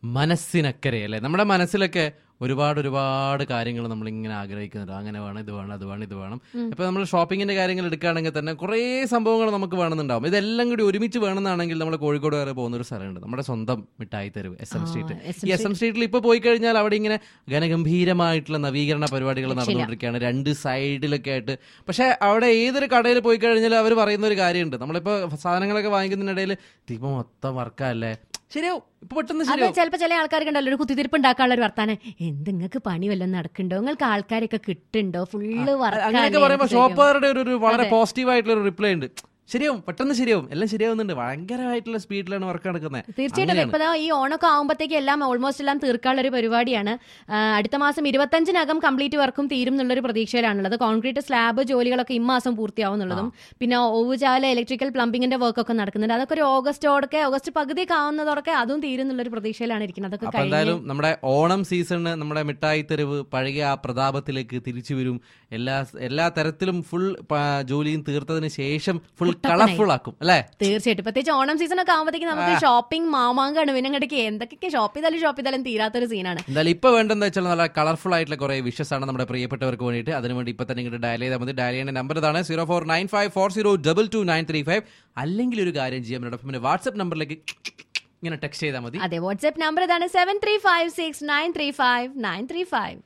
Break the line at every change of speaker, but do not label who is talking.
മനസ്സിനക്കരെ അല്ലേ നമ്മുടെ മനസ്സിലൊക്കെ ഒരുപാട് ഒരുപാട് കാര്യങ്ങൾ നമ്മൾ ഇങ്ങനെ ആഗ്രഹിക്കുന്നുണ്ട് അങ്ങനെ വേണം ഇത് വേണം അത് വേണം ഇത് വേണം ഇപ്പൊ നമ്മൾ ഷോപ്പിങ്ങിന്റെ കാര്യങ്ങൾ എടുക്കുകയാണെങ്കിൽ തന്നെ കുറേ സംഭവങ്ങൾ നമുക്ക് വേണമെന്നുണ്ടാവും ഇതെല്ലാം കൂടി ഒരുമിച്ച് വേണമെന്നാണെങ്കിൽ നമ്മൾ കോഴിക്കോട് വരെ പോകുന്ന ഒരു സ്ഥലമുണ്ട് നമ്മുടെ സ്വന്തം മിഠായി തെരുവ് എസ് എം സ്ട്രീറ്റ്
SM
ഈ എസ് എം സ്ട്രീറ്റിൽ ഇപ്പൊ പോയി കഴിഞ്ഞാൽ അവിടെ ഇങ്ങനെ ഘനഗംഭീരമായിട്ടുള്ള നവീകരണ പരിപാടികൾ നടന്നുകൊണ്ടിരിക്കുകയാണ് രണ്ട് സൈഡിലൊക്കെ ആയിട്ട് പക്ഷെ അവിടെ ഏതൊരു കടയിൽ പോയി കഴിഞ്ഞാൽ അവർ പറയുന്ന ഒരു കാര്യമുണ്ട് നമ്മളിപ്പോ സാധനങ്ങളൊക്കെ വാങ്ങിക്കുന്നതിനിടയിൽ ദീപം മൊത്തം വർക്കല്ലേ ശരിയാവും ഇപ്പൊ പെട്ടെന്ന്
അത്
ശരിയാവും
ചിലപ്പോ ചില ആൾക്കാർക്ക് ഉണ്ടല്ലോ ഒരു കുത്തിത്തിരിപ്പ് ഉണ്ടാക്കാനുള്ള ഒരു വർത്താനം എന്ത് നിങ്ങൾക്ക് പണി വല്ലതും നടക്കണ്ടോ നിങ്ങൾക്ക് ആൾക്കാരൊക്കെ കിട്ടുണ്ടോ ഫുള്ള്
അങ്ങനെയൊക്കെ പറയുമ്പോ ഷോപ്പറുടെ ഒരു ഒരു വളരെ
അതെ.
പോസിറ്റീവ് ആയിട്ടുള്ള ഒരു റിപ്ലൈ ഉണ്ട് ശരിയാവും പെട്ടെന്ന് ശരിയാവും എല്ലാം ശരിയാവുന്നുണ്ട് ഭയങ്കരമായിട്ടുള്ള സ്പീഡിലാണ് വർക്ക് നടക്കുന്നത്
തീർച്ചയായിട്ടും ഇപ്പൊ ദാ ഈ ഓണൊക്കെ ആകുമ്പോഴത്തേക്ക് എല്ലാം ഓൾമോസ്റ്റ് എല്ലാം തീർക്കാനുള്ള ഒരു പരിപാടിയാണ് ആ, അടുത്ത മാസം ഇരുപത്തഞ്ചിനകം കംപ്ലീറ്റ് വർക്കും തീരും എന്നുള്ളൊരു പ്രതീക്ഷയിലാണുള്ളത് കോൺക്രീറ്റ് സ്ലാബ് ജോലികളൊക്കെ ഇമ്മാസം പൂർത്തിയാവും എന്നുള്ളതും പിന്നെ ഓവുചാല ഇലക്ട്രിക്കൽ പ്ലംബിങ്ങിന്റെ വർക്കൊക്കെ നടക്കുന്നുണ്ട് അതൊക്കെ ഒരു ഓഗസ്റ്റോടൊക്കെ ഓഗസ്റ്റ് പകുതിയൊക്കെ ആവുന്നതോടൊക്കെ അതും തീരും എന്നുള്ളൊരു പ്രതീക്ഷയിലാണ് ഇരിക്കുന്നത് അതൊക്കെ
അപ്പൊ
കഴിഞ്ഞ്
എന്തായാലും നമ്മുടെ ഓണം സീസണിന് നമ്മുടെ മിഠായി തെരുവ് പഴയ ആ പ്രതാപത്തിലേക്ക് തിരിച്ചു വരും എല്ലാ എല്ലാ തരത്തിലും ഫുൾ ജോലിയും തീർത്തതിന് ശേഷം ഫുൾ കളർഫുൾ ആക്കും അല്ലേ
തീർച്ചയായിട്ടും പ്രത്യേകിച്ച് ഓണം സീസൺ ഒക്കെ ആകുമ്പോഴത്തേക്ക് നമുക്ക് ഷോപ്പിംഗ് മാമാങ്കാണ് പിന്നെ ഇങ്ങോട്ടേക്ക് എന്തൊക്കെ ഷോപ്പ് ചെയ്താലും ഷോപ്പ് ചെയ്താലും തീരാത്തൊരു സീനാണ്
എന്തായാലും ഇപ്പൊ വേണ്ടെന്ന് വെച്ചാൽ നല്ല കളർഫുൾ ആയിട്ടുള്ള കുറെ വിഷസ് ആണ് നമ്മുടെ പ്രിയപ്പെട്ടവർക്ക് വേണ്ടിയിട്ട് അതിനുവേണ്ടി ഇപ്പൊ തന്നെ ഇങ്ങോട്ട് ഡയൽ ചെയ്താൽ മതി ഡയൽ ചെയ്യേണ്ട നമ്പർ ഇതാണ് zero four nine five four zero double two nine three five അല്ലെങ്കിൽ ഒരു കാര്യം ചെയ്യാം നമ്മുടെ വാട്സ്ആപ്പ് നമ്പറിലേക്ക് ഇങ്ങനെ ടെക്സ്റ്റ് ചെയ്താൽ മതി
അതെ വാട്സ്ആപ്പ് നമ്പർ ഇതാണ് seven three five six nine three five nine three five